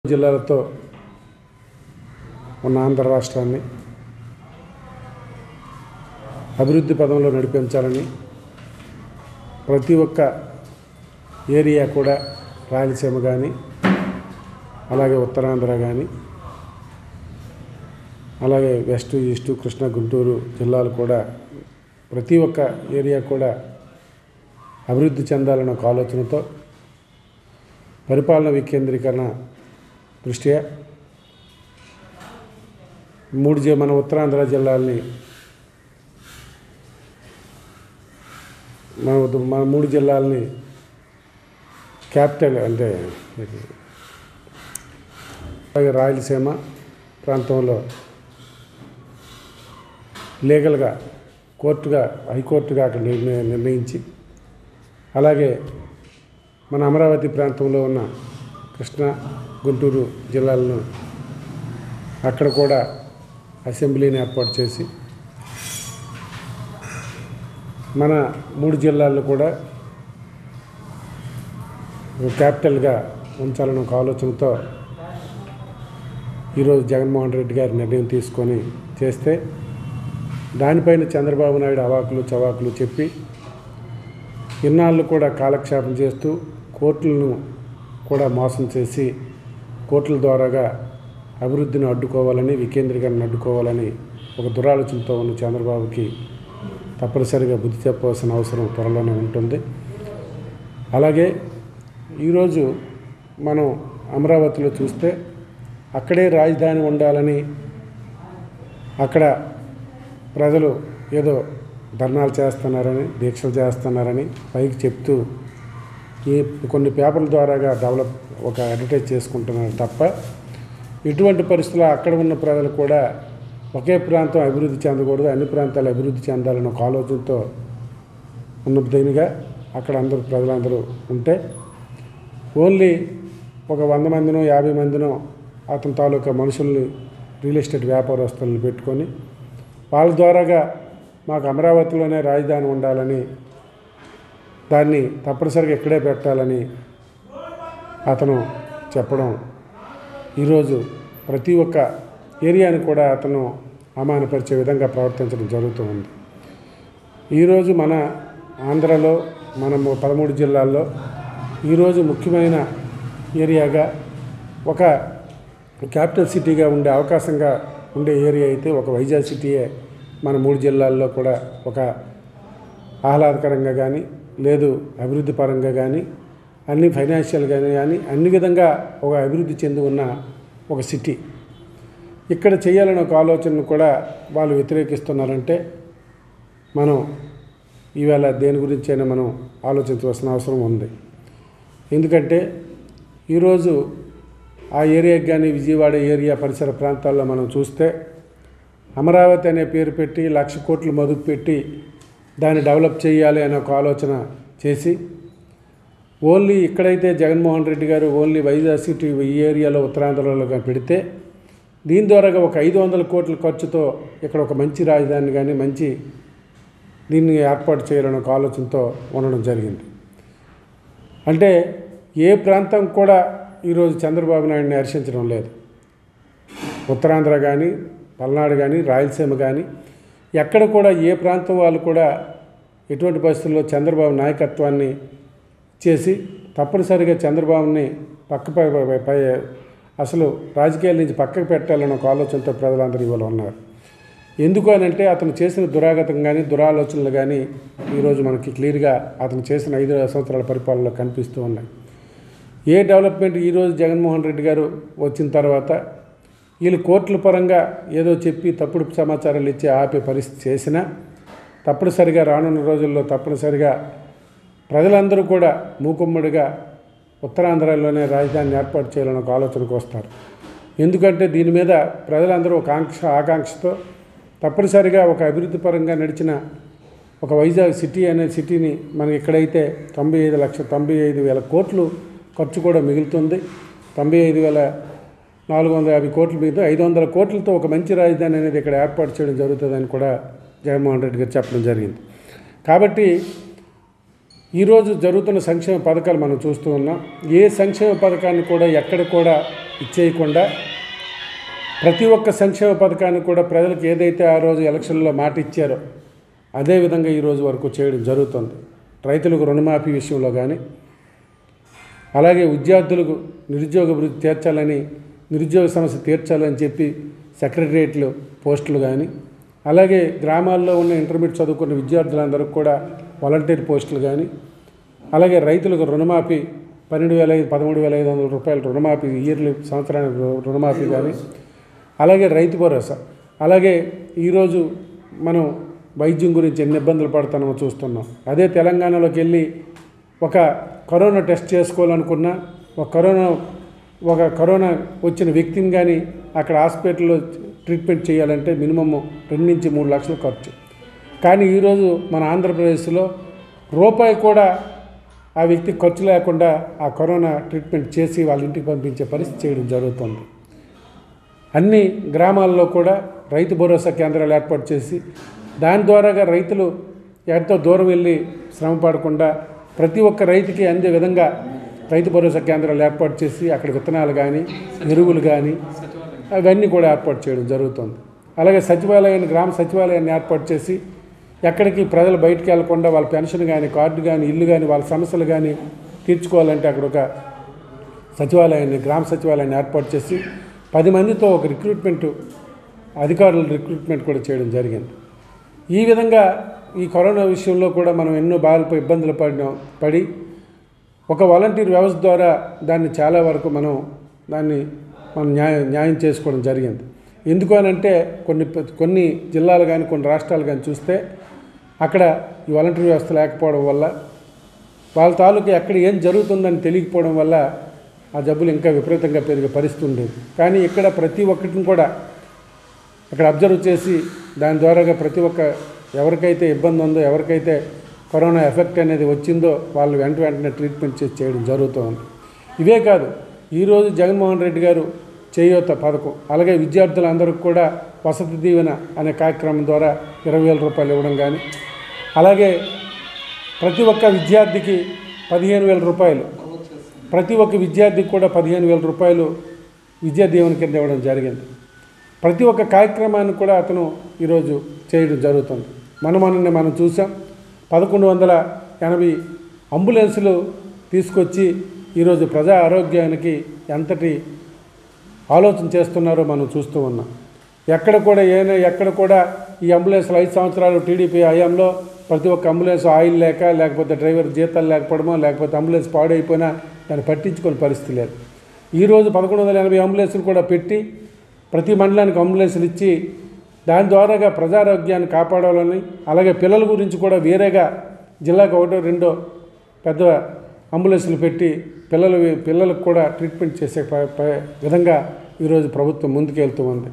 జిల్లాలతో ఉన్న ఆంధ్ర రాష్ట్రాన్ని అభివృద్ధి పదంలో నడిపించాలని ప్రతి ఒక్క ఏరియా కూడా రాయలసీమ కానీ అలాగే ఉత్తరాంధ్ర కానీ అలాగే వెస్ట్ ఈస్ట్ కృష్ణా గుంటూరు జిల్లాలు కూడా ప్రతి ఒక్క ఏరియా కూడా అభివృద్ధి చెందాలన్న ఒక ఆలోచనతో పరిపాలన వికేంద్రీకరణ దృష్ట్యా మూడు జి మన ఉత్తరాంధ్ర జిల్లాల్ని మన ఉద్ద- మన మూడు జిల్లాలని క్యాపిటల్ అంటే ఇది, అలాగే రాయలసీమ ప్రాంతంలో లీగల్గా కోర్టుగా హైకోర్టుగా అక్కడ నిర్ణయ నిర్ణయించి అలాగే మన అమరావతి ప్రాంతంలో ఉన్న కృష్ణా గుంటూరు జిల్లాలను అక్కడ కూడా అసెంబ్లీని ఏర్పాటు చేసి మన మూడు జిల్లాల్లో కూడా ఒక క్యాపిటల్గా ఉంచాలన్న ఒక ఆలోచనతో ఈరోజు జగన్మోహన్ రెడ్డి గారి నిర్ణయం తీసుకొని చేస్తే దానిపైన చంద్రబాబు నాయుడు అవాకులు చవాకులు చెప్పి ఇన్నాళ్ళు కూడా కాలక్షేపం చేస్తూ కోర్టులను కూడా మోసం చేసి కోర్టుల ద్వారాగా అభివృద్ధిని అడ్డుకోవాలని వికేంద్రీకరణ అడ్డుకోవాలని ఒక దురాలోచనతో ఉన్న చంద్రబాబుకి తప్పనిసరిగా బుద్ధి చెప్పవలసిన అవసరం త్వరలోనే ఉంటుంది అలాగే ఈరోజు మనం అమరావతిలో చూస్తే అక్కడే రాజధాని ఉండాలని అక్కడ ప్రజలు ఏదో ధర్నాలు చేస్తున్నారని దీక్షలు చేస్తున్నారని పైకి చెప్తూ ఈ కొన్ని పేపర్ల ద్వారాగా డెవలప్ ఒక అడ్వర్టైజ్ చేసుకుంటున్నారు తప్ప ఇటువంటి పరిస్థితుల్లో అక్కడ ఉన్న ప్రజలు కూడా ఒకే ప్రాంతం అభివృద్ధి చెందకూడదు అన్ని ప్రాంతాలు అభివృద్ధి చెందాలని ఒక ఆలోచనతో ఉన్న దీనిగా అక్కడ అందరూ ప్రజలందరూ ఉంటే ఓన్లీ ఒక వంద మందినో యాభై మందినో అతని తాలూకా మనుషుల్ని రియల్ ఎస్టేట్ వ్యాపారస్తులను పెట్టుకొని వాళ్ళ ద్వారాగా మాకు అమరావతిలోనే రాజధాని ఉండాలని దాన్ని తప్పనిసరిగా ఇక్కడే పెట్టాలని అతను చెప్పడం ఈరోజు ప్రతి ఒక్క ఏరియాని కూడా అతను అమానపరిచే విధంగా ప్రవర్తించడం జరుగుతూ ఉంది ఈరోజు మన ఆంధ్రలో మన ము- పదమూడు జిల్లాల్లో ఈరోజు ముఖ్యమైన ఏరియాగా ఒక క్యాపిటల్ సిటీగా ఉండే అవకాశంగా ఉండే ఏరియా అయితే ఒక వైజాగ్ సిటీయే మన మూడు జిల్లాల్లో కూడా ఒక ఆహ్లాదకరంగా కానీ లేదు అభివృద్ధి పరంగా కానీ అన్ని ఫైనాన్షియల్గా కానీ అన్ని విధంగా ఒక అభివృద్ధి చెంది ఉన్న ఒక సిటీ ఇక్కడ చేయాలని ఒక ఆలోచనను కూడా వాళ్ళు వ్యతిరేకిస్తున్నారంటే మనం ఈవేళ దేని గురించైనా మనం ఆలోచించవలసిన అవసరం ఉంది ఎందుకంటే ఈరోజు ఆ ఏరియాకి కానీ విజయవాడ ఏరియా పరిసర ప్రాంతాల్లో మనం చూస్తే అమరావతి అనే పేరు పెట్టి లక్ష కోట్లు మదుపు పెట్టి దాన్ని డెవలప్ చేయాలి అనే ఒక ఆలోచన చేసి ఓన్లీ ఇక్కడైతే జగన్మోహన్ రెడ్డి గారు ఓన్లీ వైజాగ్ సిటీ ఈ ఏరియాలో ఉత్తరాంధ్రలో కానీ పెడితే దీని ద్వారా ఒక ఐదు వందల కోట్ల ఖర్చుతో ఇక్కడ ఒక మంచి రాజధాని కానీ మంచి దీన్ని ఏర్పాటు చేయాలనే ఒక ఆలోచనతో ఉండడం జరిగింది అంటే ఏ ప్రాంతం కూడా ఈరోజు చంద్రబాబు నాయుడిని హర్షించడం లేదు ఉత్తరాంధ్ర కానీ పల్నాడు కానీ రాయలసీమ కానీ ఎక్కడ కూడా ఏ ప్రాంతం వాళ్ళు కూడా ఎటువంటి పరిస్థితుల్లో చంద్రబాబు నాయకత్వాన్ని చేసి తప్పనిసరిగా చంద్రబాబుని పక్క పై పై- పై అసలు రాజకీయాల నుంచి పక్కకు పెట్టాలని ఒక ఆలోచనతో ప్రజలందరూ ఇవాళ ఉన్నారు ఎందుకు అని అంటే అతను చేసిన దురాగతం కానీ దురాలోచనలు కానీ ఈరోజు మనకి క్లియర్గా అతను చేసిన ఐదు సంవత్సరాల పరిపాలనలో కనిపిస్తూ ఉన్నాయి ఏ డెవలప్మెంట్ ఈరోజు జగన్మోహన్ రెడ్డి గారు వచ్చిన తర్వాత వీళ్ళు కోర్టుల పరంగా ఏదో చెప్పి తప్పుడు సమాచారాలు ఇచ్చి ఆపే పరిస్థితి చేసినా తప్పనిసరిగా రానున్న రోజుల్లో తప్పనిసరిగా ప్రజలందరూ కూడా మూకుమ్మడిగా ఉత్తరాంధ్రలోనే రాజధానిని ఏర్పాటు చేయాలని ఒక ఆలోచనకు వస్తారు ఎందుకంటే దీని మీద ప్రజలందరూ ఒక ఆంక్ష ఆకాంక్షతో తప్పనిసరిగా ఒక అభివృద్ధి పరంగా నడిచిన ఒక వైజాగ్ సిటీ అనే సిటీని మనకి ఇక్కడైతే తొంభై ఐదు లక్ష తొంభై ఐదు వేల కోట్లు ఖర్చు కూడా మిగులుతుంది తొంభై ఐదు వేల నాలుగు వందల యాభై కోట్లు మిగులుతుంది ఐదు వందల కోట్లతో ఒక మంచి రాజధాని అనేది ఇక్కడ ఏర్పాటు చేయడం జరుగుతుందని కూడా జగన్మోహన్ రెడ్డి గారు చెప్పడం జరిగింది కాబట్టి ఈరోజు జరుగుతున్న సంక్షేమ పథకాలు మనం చూస్తూ ఉన్నాం ఏ సంక్షేమ పథకాన్ని కూడా ఎక్కడ కూడా ఇచ్చేయకుండా ప్రతి ఒక్క సంక్షేమ పథకాన్ని కూడా ప్రజలకు ఏదైతే ఆ రోజు ఎలక్షన్లో మాట ఇచ్చారో అదే విధంగా ఈ రోజు వరకు చేయడం జరుగుతుంది రైతులకు రుణమాఫీ విషయంలో కానీ అలాగే విద్యార్థులకు నిరుద్యోగ వృత్తి తీర్చాలని నిరుద్యోగ సమస్య తీర్చాలని చెప్పి సెక్రటరియట్లు పోస్టులు కానీ అలాగే గ్రామాల్లో ఉన్న ఇంటర్మీడియట్ చదువుకున్న విద్యార్థులందరికీ కూడా వాలంటీర్ పోస్టులు కానీ అలాగే రైతులకు రుణమాఫీ పన్నెండు వేల ఐదు పదమూడు వేల ఐదు వందల రూపాయలు రుణమాఫీ ఇయర్లీ సంవత్సరానికి రు- రుణమాఫీ కానీ అలాగే రైతు భరోసా అలాగే ఈరోజు మనం వైద్యం గురించి ఎన్ని ఇబ్బందులు పడుతున్నామో చూస్తున్నాం అదే తెలంగాణలోకి వెళ్ళి ఒక కరోనా టెస్ట్ చేసుకోవాలనుకున్నా ఒక కరోనా ఒక కరోనా వచ్చిన వ్యక్తిని కానీ అక్కడ హాస్పిటల్లో ట్రీట్మెంట్ చేయాలంటే మినిమమ్ రెండు నుంచి మూడు లక్షలు ఖర్చు కానీ ఈరోజు మన ఆంధ్రప్రదేశ్లో రూపాయి కూడా ఆ వ్యక్తికి ఖర్చు లేకుండా ఆ కరోనా ట్రీట్మెంట్ చేసి వాళ్ళ ఇంటికి పంపించే పరిస్థితి చేయడం జరుగుతుంది అన్ని గ్రామాల్లో కూడా రైతు భరోసా కేంద్రాలు ఏర్పాటు చేసి దాని ద్వారాగా రైతులు ఎంతో దూరం వెళ్ళి శ్రమ పడకుండా ప్రతి ఒక్క రైతుకి అందే విధంగా రైతు భరోసా కేంద్రాలు ఏర్పాటు చేసి అక్కడ విత్తనాలు కానీ ఎరువులు కానీ అవన్నీ కూడా ఏర్పాటు చేయడం జరుగుతుంది అలాగే సచివాలయాన్ని గ్రామ సచివాలయాన్ని ఏర్పాటు చేసి ఎక్కడికి ప్రజలు బయటికి వెళ్లకుండా వాళ్ళ పెన్షన్ కానీ కార్డు కానీ ఇల్లు కానీ వాళ్ళ సమస్యలు కానీ తీర్చుకోవాలంటే అక్కడ ఒక సచివాలయాన్ని గ్రామ సచివాలయాన్ని ఏర్పాటు చేసి పది మందితో ఒక రిక్రూట్మెంట్ అధికారుల రిక్రూట్మెంట్ కూడా చేయడం జరిగింది ఈ విధంగా ఈ కరోనా విషయంలో కూడా మనం ఎన్నో బాధలపై ఇబ్బందులు పడిన పడి ఒక వాలంటీర్ వ్యవస్థ ద్వారా దాన్ని చాలా వరకు మనం దాన్ని మనం న్యాయం న్యాయం చేసుకోవడం జరిగింది ఎందుకు అని అంటే కొన్ని కొన్ని జిల్లాలు కానీ కొన్ని రాష్ట్రాలు కానీ చూస్తే అక్కడ ఈ వాలంటీర్ వ్యవస్థ లేకపోవడం వల్ల వాళ్ళ తాలూకు ఎక్కడ ఏం జరుగుతుందని తెలియకపోవడం వల్ల ఆ జబ్బులు ఇంకా విపరీతంగా పెరిగే పరిస్థితి ఉండేది కానీ ఇక్కడ ప్రతి ఒక్కటిని కూడా అక్కడ అబ్జర్వ్ చేసి దాని ద్వారాగా ప్రతి ఒక్క ఎవరికైతే ఇబ్బంది ఉందో ఎవరికైతే కరోనా ఎఫెక్ట్ అనేది వచ్చిందో వాళ్ళు వెంట వెంటనే ట్రీట్మెంట్ చేసి చేయడం జరుగుతుంది ఇవే కాదు ఈరోజు జగన్మోహన్ రెడ్డి గారు చేయూత పథకం అలాగే విద్యార్థులందరికీ కూడా వసతి దీవెన అనే కార్యక్రమం ద్వారా ఇరవై వేల రూపాయలు ఇవ్వడం కానీ అలాగే ప్రతి ఒక్క విద్యార్థికి పదిహేను వేల రూపాయలు ప్రతి ఒక్క విద్యార్థికి కూడా పదిహేను వేల రూపాయలు విద్యా దీవెన కింద ఇవ్వడం జరిగింది ప్రతి ఒక్క కార్యక్రమాన్ని కూడా అతను ఈరోజు చేయడం జరుగుతుంది మన మనల్ని మనం చూసాం పదకొండు వందల ఎనభై అంబులెన్సులు తీసుకొచ్చి ఈరోజు ప్రజా ఆరోగ్యానికి ఎంతటి ఆలోచన చేస్తున్నారో మనం చూస్తూ ఉన్నాం ఎక్కడ కూడా ఏనా ఎక్కడ కూడా ఈ అంబులెన్స్లు ఐదు సంవత్సరాలు టీడీపీ హయాంలో ప్రతి ఒక్క అంబులెన్స్ ఆయిల్ లేక లేకపోతే డ్రైవర్ జీతాలు లేకపోవడమో లేకపోతే అంబులెన్స్ పాడైపోయినా దాన్ని పట్టించుకొని పరిస్థితి లేదు ఈరోజు పదకొండు వందల ఎనభై అంబులెన్సులు కూడా పెట్టి ప్రతి మండలానికి అంబులెన్సులు ఇచ్చి దాని ద్వారాగా ప్రజారోగ్యాన్ని కాపాడాలని అలాగే పిల్లల గురించి కూడా వేరేగా జిల్లాకు ఒకటో రెండో పెద్ద అంబులెన్సులు పెట్టి పిల్లలు పిల్లలకు కూడా ట్రీట్మెంట్ చేసే ప- ప- విధంగా ఈరోజు ప్రభుత్వం ముందుకెళ్తూ ఉంది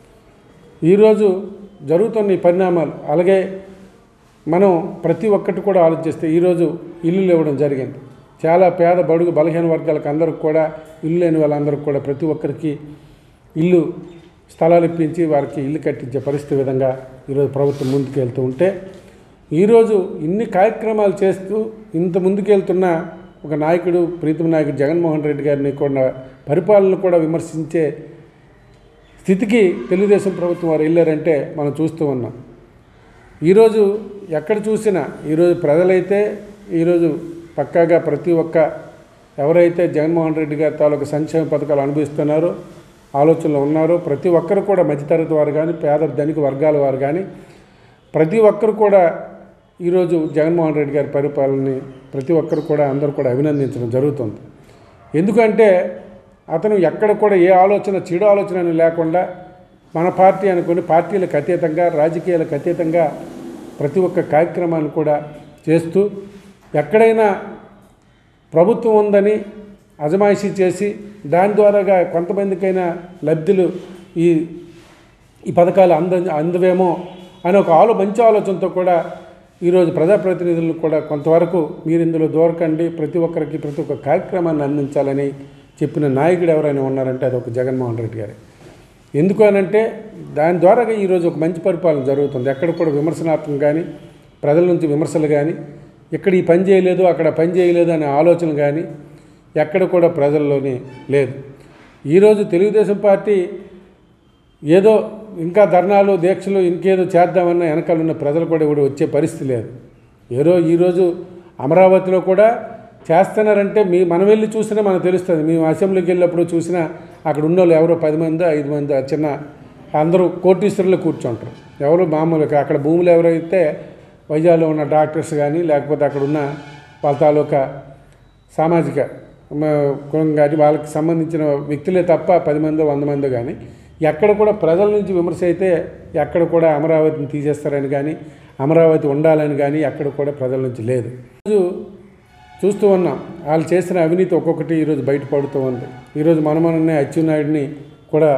ఈరోజు జరుగుతున్న ఈ పరిణామాలు అలాగే మనం ప్రతి ఒక్కటి కూడా ఆలోచిస్తే ఈరోజు ఇల్లులు ఇవ్వడం జరిగింది చాలా పేద బడుగు బలహీన వర్గాలకు అందరికి కూడా ఇల్లు లేని వాళ్ళందరికీ కూడా ప్రతి ఒక్కరికి ఇల్లు స్థలాలు ఇప్పించి వారికి ఇల్లు కట్టించే పరిస్థితి విధంగా ఈరోజు ప్రభుత్వం ముందుకెళ్తూ ఉంటే ఈరోజు ఇన్ని కార్యక్రమాలు చేస్తూ ఇంత ముందుకెళ్తున్న ఒక నాయకుడు ప్రీతం నాయకుడు జగన్మోహన్ రెడ్డి గారిని కూడా పరిపాలన కూడా విమర్శించే స్థితికి తెలుగుదేశం ప్రభుత్వం వారు వెళ్ళారంటే మనం చూస్తూ ఉన్నాం ఈరోజు ఎక్కడ చూసినా ఈరోజు ప్రజలైతే ఈరోజు పక్కాగా ప్రతి ఒక్క ఎవరైతే జగన్మోహన్ రెడ్డి గారి తాలూకు సంక్షేమ పథకాలు అనుభవిస్తున్నారో ఆలోచనలో ఉన్నారో ప్రతి ఒక్కరు కూడా మధ్యతరగతి వారు కానీ పేద ధనిక వర్గాల వారు కానీ ప్రతి ఒక్కరు కూడా ఈరోజు జగన్మోహన్ రెడ్డి గారి పరిపాలనని ప్రతి ఒక్కరు కూడా అందరూ కూడా అభినందించడం జరుగుతుంది ఎందుకంటే అతను ఎక్కడ కూడా ఏ ఆలోచన చెడు ఆలోచన అని లేకుండా మన పార్టీ అనుకుని పార్టీలకు అతీతంగా రాజకీయాలకు అతీతంగా ప్రతి ఒక్క కార్యక్రమాన్ని కూడా చేస్తూ ఎక్కడైనా ప్రభుత్వం ఉందని అజమాయిషీ చేసి దాని ద్వారాగా కొంతమందికైనా లబ్ధులు ఈ ఈ పథకాలు అంద అందవేమో అని ఒక ఆలో మంచి ఆలోచనతో కూడా ఈరోజు ప్రజాప్రతినిధులను కూడా కొంతవరకు మీరు ఇందులో దూరకండి ప్రతి ఒక్కరికి ప్రతి ఒక్క కార్యక్రమాన్ని అందించాలని చెప్పిన నాయకుడు ఎవరైనా ఉన్నారంటే అది ఒక జగన్మోహన్ రెడ్డి గారే ఎందుకు అనంటే దాని ద్వారా ఈరోజు ఒక మంచి పరిపాలన జరుగుతుంది ఎక్కడ కూడా విమర్శనాత్మకం కానీ ప్రజల నుంచి విమర్శలు కానీ ఇక్కడ ఈ పని చేయలేదు అక్కడ పని చేయలేదు అనే ఆలోచన కానీ ఎక్కడ కూడా ప్రజల్లోని లేదు ఈరోజు తెలుగుదేశం పార్టీ ఏదో ఇంకా ధర్నాలు దీక్షలు ఇంకేదో చేద్దామన్న వెనకాల ఉన్న ప్రజలు కూడా ఇప్పుడు వచ్చే పరిస్థితి లేదు ఏదో ఈరోజు అమరావతిలో కూడా చేస్తున్నారంటే మీ మనం వెళ్ళి చూసినా మనకు తెలుస్తుంది మేము అసెంబ్లీకి వెళ్ళినప్పుడు చూసినా అక్కడ ఉన్న వాళ్ళు ఎవరో పది మంది ఐదు మంది ఆ చిన్న అందరూ కోటీశ్వరులు కూర్చుంటారు ఎవరు మామూలుగా అక్కడ భూములు ఎవరైతే వైజాగ్లో ఉన్న డాక్టర్స్ కానీ లేకపోతే అక్కడ ఉన్న వాళ్ళ తాలూకా సామాజిక మ- కులం కానీ వాళ్ళకి సంబంధించిన వ్యక్తులే తప్ప పది మందో వంద మందో కానీ ఎక్కడ కూడా ప్రజల నుంచి విమర్శ అయితే ఎక్కడ కూడా అమరావతిని తీసేస్తారని కానీ అమరావతి ఉండాలని కానీ ఎక్కడ కూడా ప్రజల నుంచి లేదు ఈరోజు చూస్తూ ఉన్నాం వాళ్ళు చేసిన అవినీతి ఒక్కొక్కటి ఈరోజు బయటపడుతూ ఉంది ఈరోజు మనమననే అచ్చెన్నాయుడిని కూడా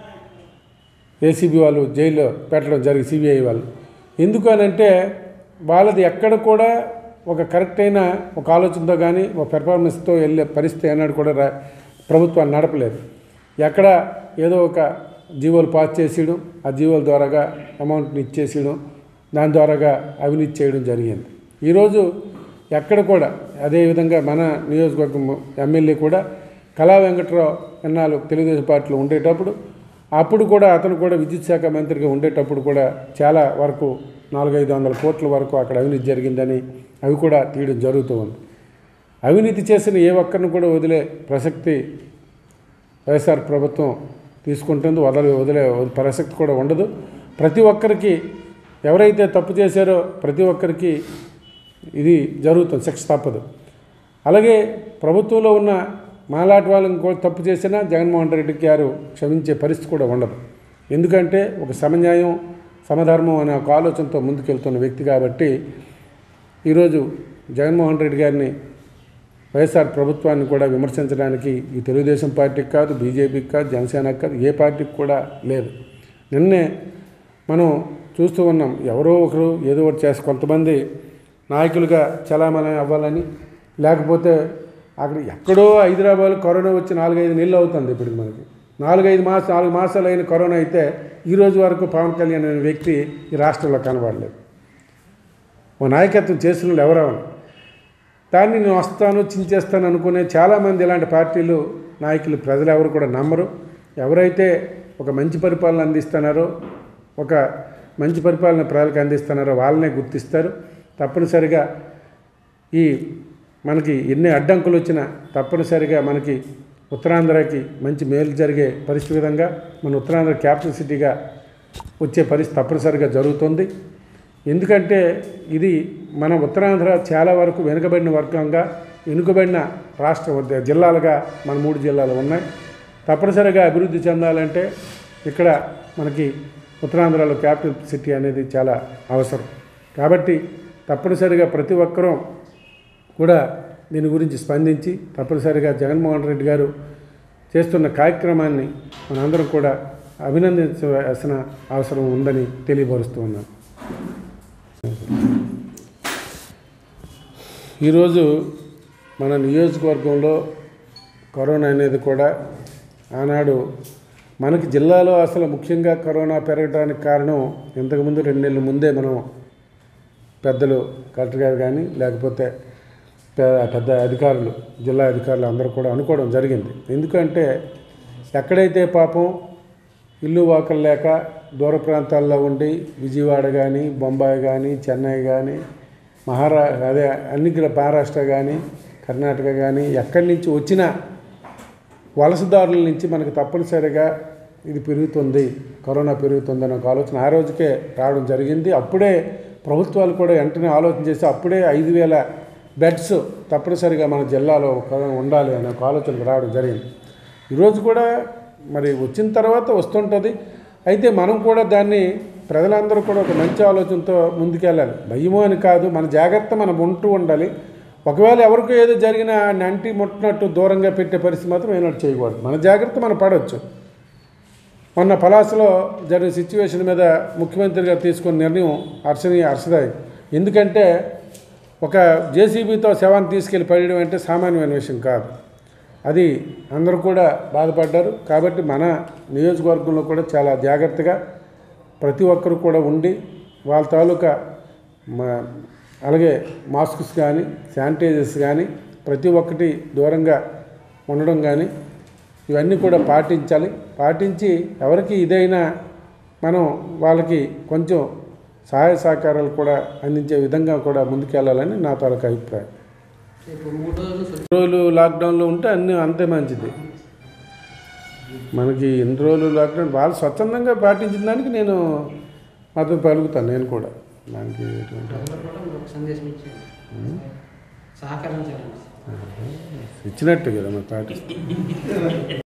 ఏసీబీ వాళ్ళు జైల్లో పెట్టడం జరిగింది సిబిఐ వాళ్ళు ఎందుకు అని అంటే వాళ్ళది ఎక్కడ కూడా ఒక కరెక్ట్ అయిన ఒక ఆలోచనతో కానీ ఒక పెర్ఫార్మెన్స్తో వెళ్ళే పరిస్థితి అన్నాడు కూడా రా ప్రభుత్వాన్ని నడపలేదు ఎక్కడ ఏదో ఒక జీవోలు పాస్ చేసేయడం ఆ జీవోల ద్వారాగా అమౌంట్ని ఇచ్చేసేయడం దాని ద్వారాగా అవినీతి చేయడం జరిగింది ఈరోజు ఎక్కడ కూడా అదేవిధంగా మన నియోజకవర్గం ఎమ్మెల్యే కూడా కళా వెంకట్రావు ఎన్నాళ్ళు తెలుగుదేశం పార్టీలో ఉండేటప్పుడు అప్పుడు కూడా అతను కూడా విద్యుత్ శాఖ మంత్రిగా ఉండేటప్పుడు కూడా చాలా వరకు నాలుగైదు వందల కోట్ల వరకు అక్కడ అవినీతి జరిగిందని అవి కూడా తీయడం జరుగుతూ ఉంది అవినీతి చేసిన ఏ ఒక్కరిని కూడా వదిలే ప్రసక్తి వైఎస్ఆర్ ప్రభుత్వం తీసుకుంటుంది వదల వదిలే ప్రసక్తి కూడా ఉండదు ప్రతి ఒక్కరికి ఎవరైతే తప్పు చేశారో ప్రతి ఒక్కరికి ఇది జరుగుతుంది శిక్ష తప్పదు అలాగే ప్రభుత్వంలో ఉన్న మాలాంటి వాళ్ళు ఇంకో తప్పు చేసినా జగన్మోహన్ రెడ్డి గారు క్షమించే పరిస్థితి కూడా ఉండదు ఎందుకంటే ఒక సమన్యాయం సమధర్మం అనే ఒక ఆలోచనతో ముందుకెళ్తున్న వ్యక్తి కాబట్టి ఈరోజు జగన్మోహన్ రెడ్డి గారిని వైఎస్ఆర్ ప్రభుత్వాన్ని కూడా విమర్శించడానికి ఈ తెలుగుదేశం పార్టీకి కాదు బీజేపీకి కాదు జనసేనకి కాదు ఏ పార్టీకి కూడా లేదు నిన్నే మనం చూస్తూ ఉన్నాం ఎవరో ఒకరు ఏదో ఒకటి చేసి కొంతమంది నాయకులుగా చలామణి అవ్వాలని లేకపోతే అక్కడ ఎక్కడో హైదరాబాద్ కరోనా వచ్చి నాలుగైదు నెలలు అవుతుంది ఇప్పటికి మనకి నాలుగైదు మాసాలు నాలుగు మాసాలు అయిన కరోనా అయితే ఈ రోజు వరకు పవన్ కళ్యాణ్ అనే వ్యక్తి ఈ రాష్ట్రంలో కనబడలేదు ఓ నాయకత్వం చేసిన వాళ్ళు ఎవరెవరు దాన్ని నేను వస్తాను చించేస్తాను అనుకునే చాలామంది ఇలాంటి పార్టీలు నాయకులు ప్రజలు ఎవరు కూడా నమ్మరు ఎవరైతే ఒక మంచి పరిపాలన అందిస్తున్నారో ఒక మంచి పరిపాలన ప్రజలకు అందిస్తున్నారో వాళ్ళనే గుర్తిస్తారు తప్పనిసరిగా ఈ మనకి ఎన్ని అడ్డంకులు వచ్చినా తప్పనిసరిగా మనకి ఉత్తరాంధ్రకి మంచి మేలు జరిగే పరిస్థితి విధంగా మన ఉత్తరాంధ్ర క్యాపిటల్ సిటీగా వచ్చే పరిస్థితి తప్పనిసరిగా జరుగుతుంది ఎందుకంటే ఇది మన ఉత్తరాంధ్ర చాలా వరకు వెనుకబడిన వర్గంగా వెనుకబడిన రాష్ట్ర జిల్లాలుగా మన మూడు జిల్లాలు ఉన్నాయి తప్పనిసరిగా అభివృద్ధి చెందాలంటే ఇక్కడ మనకి ఉత్తరాంధ్రలో క్యాపిటల్ సిటీ అనేది చాలా అవసరం కాబట్టి తప్పనిసరిగా ప్రతి ఒక్కరూ కూడా దీని గురించి స్పందించి తప్పనిసరిగా జగన్మోహన్ రెడ్డి గారు చేస్తున్న కార్యక్రమాన్ని మనందరం కూడా అభినందించవలసిన అవసరం ఉందని తెలియపరుస్తూ ఉన్నాను ఈరోజు మన నియోజకవర్గంలో కరోనా అనేది కూడా ఆనాడు మనకి జిల్లాలో అసలు ముఖ్యంగా కరోనా పెరగడానికి కారణం ఇంతకుముందు రెండు నెలల ముందే మనం పెద్దలు కలెక్టర్ గారు కానీ లేకపోతే పె- పెద్ద అధికారులు జిల్లా అధికారులు అందరూ కూడా అనుకోవడం జరిగింది ఎందుకంటే ఎక్కడైతే పాపం ఇల్లు వాకలు లేక దూర ప్రాంతాల్లో ఉండి విజయవాడ కానీ బొంబాయి కానీ చెన్నై కానీ మహారా అదే అన్ని గ్ర- మహారాష్ట్ర కానీ కర్ణాటక కానీ ఎక్కడి నుంచి వచ్చినా వలసదారుల నుంచి మనకు తప్పనిసరిగా ఇది పెరుగుతుంది కరోనా పెరుగుతుంది అనే ఒక ఆలోచన ఆ రోజుకే రావడం జరిగింది అప్పుడే ప్రభుత్వాలు కూడా వెంటనే ఆలోచన చేసి అప్పుడే ఐదు వేల బెడ్స్ తప్పనిసరిగా మన జిల్లాలో కరోనా ఉండాలి అనే ఒక ఆలోచనకు రావడం జరిగింది ఈరోజు కూడా మరి వచ్చిన తర్వాత వస్తుంటుంది అయితే మనం కూడా దాన్ని ప్రజలందరూ కూడా ఒక మంచి ఆలోచనతో ముందుకెళ్ళాలి భయమో అని కాదు మన జాగ్రత్త మనం ఉంటూ ఉండాలి ఒకవేళ ఎవరికో ఏదో జరిగినా ఆయన అంటి ముట్టినట్టు దూరంగా పెట్టే పరిస్థితి మాత్రం ఏనాడు చేయకూడదు మన జాగ్రత్త మనం పడవచ్చు మొన్న పలాసలో జరిగిన సిచ్యువేషన్ మీద ముఖ్యమంత్రి గారు తీసుకున్న నిర్ణయం హర్షణీయ హర్షదాయి ఎందుకంటే ఒక జేసీబీతో శవాన్ని తీసుకెళ్లి పడేయడం అంటే సామాన్యమైన విషయం కాదు అది అందరూ కూడా బాధపడ్డారు కాబట్టి మన నియోజకవర్గంలో కూడా చాలా జాగ్రత్తగా ప్రతి ఒక్కరు కూడా ఉండి వాళ్ళ తాలూకా మా- అలాగే మాస్క్స్ కానీ శానిటైజర్స్ కానీ ప్రతి ఒక్కటి దూరంగా ఉండడం కానీ ఇవన్నీ కూడా పాటించాలి పాటించి ఎవరికి ఇదైనా మనం వాళ్ళకి కొంచెం సహాయ సహకారాలు కూడా అందించే విధంగా కూడా ముందుకెళ్ళాలని నా తాలూకు అభిప్రాయం ఇప్పుడు మూడు రోజులు సురక్ష రోజులు లాక్డౌన్లో ఉంటే అన్నీ అంతే మంచిది మనకి ఎన్ని రోజులు లాక్డౌన్ వాళ్ళు స్వచ్ఛందంగా పాటించిన దానికి నేను మద్దతు పలుకుతాను నేను కూడా దానికి ఎటువంటి అందరూ కూడా ఒక సందేశం ఇచ్చారు సహకరించాలండి ఇచ్చినట్టు కదా మరి పాటిస్తాను